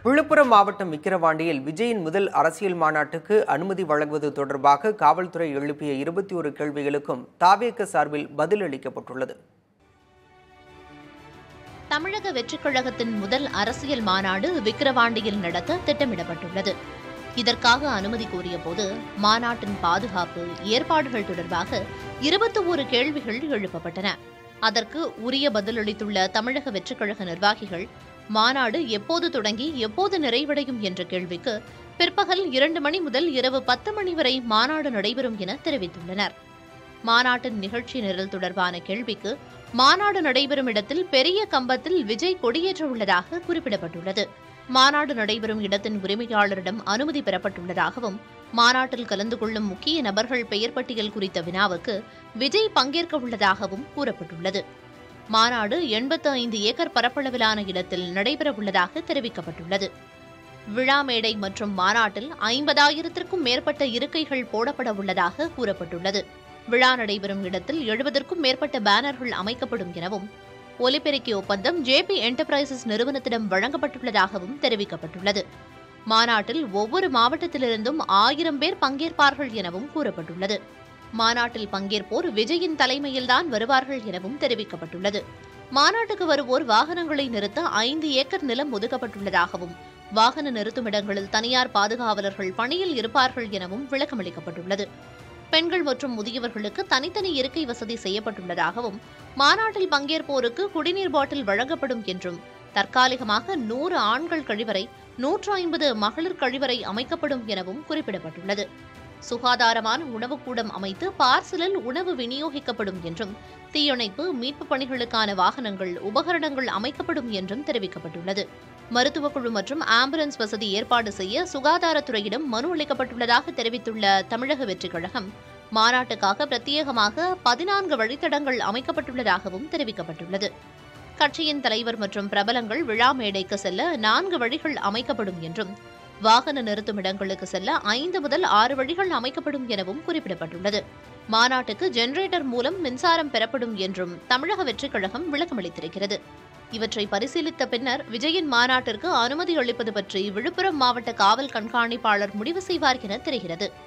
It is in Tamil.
விழுப்புரம் மாவட்டம் விக்கிரவாண்டியில் விஜயின் முதல் அரசியல் மாநாட்டுக்கு அனுமதி வழங்குவது தொடர்பாக காவல்துறை எழுப்பிய இருபத்தி ஒரு கேள்விகளுக்கும் தாவேக சார்பில் பதிலளிக்கப்பட்டுள்ளது தமிழக வெற்றிக் கழகத்தின் முதல் அரசியல் மாநாடு விக்கிரவாண்டியில் நடத்த திட்டமிடப்பட்டுள்ளது இதற்காக அனுமதி கோரிய போது மாநாட்டின் பாதுகாப்பு ஏற்பாடுகள் தொடர்பாக இருபத்தி ஒரு கேள்விகள் எழுப்பப்பட்டன அதற்கு உரிய பதிலளித்துள்ள தமிழக வெற்றிக் கழக நிர்வாகிகள் மாநாடு எப்போது தொடங்கி எப்போது நிறைவடையும் என்ற கேள்விக்கு பிற்பகல் இரண்டு மணி முதல் இரவு பத்து மணி வரை மாநாடு நடைபெறும் என தெரிவித்துள்ளனர் மாநாட்டின் நிகழ்ச்சி நிரல் தொடர்பான கேள்விக்கு மாநாடு நடைபெறும் இடத்தில் பெரிய கம்பத்தில் விஜய் கொடியேற்ற உள்ளதாக குறிப்பிடப்பட்டுள்ளது மாநாடு நடைபெறும் இடத்தின் உரிமையாளரிடம் அனுமதி பெறப்பட்டுள்ளதாகவும் மாநாட்டில் கலந்து கொள்ளும் முக்கிய நபர்கள் பெயர் பட்டியல் குறித்த வினாவுக்கு விஜய் பங்கேற்க உள்ளதாகவும் கூறப்பட்டுள்ளது மாநாடு எண்பத்து ஐந்து ஏக்கர் பரப்பளவிலான இடத்தில் நடைபெறவுள்ளதாக தெரிவிக்கப்பட்டுள்ளது விழா மேடை மற்றும் மாநாட்டில் ஐம்பதாயிரத்திற்கும் மேற்பட்ட இருக்கைகள் போடப்பட உள்ளதாக கூறப்பட்டுள்ளது விழா நடைபெறும் இடத்தில் எழுபதற்கும் மேற்பட்ட பேனர்கள் அமைக்கப்படும் எனவும் ஒலிபெருக்கி ஒப்பந்தம் ஜேபி என்டர்பிரைசஸ் நிறுவனத்திடம் வழங்கப்பட்டுள்ளதாகவும் தெரிவிக்கப்பட்டுள்ளது மாநாட்டில் ஒவ்வொரு மாவட்டத்திலிருந்தும் ஆயிரம் பேர் பங்கேற்பார்கள் எனவும் கூறப்பட்டுள்ளது மாநாட்டில் பங்கேற்போர் விஜயின் தலைமையில்தான் வருவார்கள் எனவும் தெரிவிக்கப்பட்டுள்ளது மாநாட்டுக்கு வருவோர் வாகனங்களை நிறுத்த ஐந்து ஏக்கர் நிலம் ஒதுக்கப்பட்டுள்ளதாகவும் வாகன நிறுத்துமிடங்களில் தனியார் பாதுகாவலர்கள் பணியில் இருப்பார்கள் எனவும் விளக்கமளிக்கப்பட்டுள்ளது பெண்கள் மற்றும் முதியவர்களுக்கு தனித்தனி இருக்கை வசதி செய்யப்பட்டுள்ளதாகவும் மாநாட்டில் பங்கேற்போருக்கு குடிநீர் பாட்டில் வழங்கப்படும் என்றும் தற்காலிகமாக நூறு ஆண்கள் கழிவறை நூற்று ஐம்பது மகளிர் கழிவறை அமைக்கப்படும் எனவும் குறிப்பிடப்பட்டுள்ளது சுகாதாரமான உணவுக் கூடம் அமைத்து பார்சலில் உணவு விநியோகிக்கப்படும் என்றும் தீயணைப்பு மீட்புப் பணிகளுக்கான வாகனங்கள் உபகரணங்கள் அமைக்கப்படும் என்றும் தெரிவிக்கப்பட்டுள்ளது மருத்துவக் குழு மற்றும் ஆம்புலன்ஸ் வசதி ஏற்பாடு செய்ய சுகாதாரத்துறையிடம் மனு அளிக்கப்பட்டுள்ளதாக தெரிவித்துள்ள தமிழக வெற்றிக் கழகம் மாநாட்டுக்காக பிரத்யேகமாக பதினான்கு வழித்தடங்கள் அமைக்கப்பட்டுள்ளதாகவும் தெரிவிக்கப்பட்டுள்ளது கட்சியின் தலைவர் மற்றும் பிரபலங்கள் விழா மேடைக்கு செல்ல நான்கு வழிகள் அமைக்கப்படும் என்றும் வாகன நிறுத்தும் இடங்களுக்கு செல்ல ஐந்து முதல் ஆறு வழிகள் அமைக்கப்படும் எனவும் குறிப்பிடப்பட்டுள்ளது மாநாட்டுக்கு ஜெனரேட்டர் மூலம் மின்சாரம் பெறப்படும் என்றும் தமிழக வெற்றிக் கழகம் விளக்கமளித்திருக்கிறது இவற்றை பரிசீலித்த பின்னர் விஜயின் மாநாட்டிற்கு அனுமதி அளிப்பது பற்றி விழுப்புரம் மாவட்ட காவல் கண்காணிப்பாளர் முடிவு செய்வார் என தெரிகிறது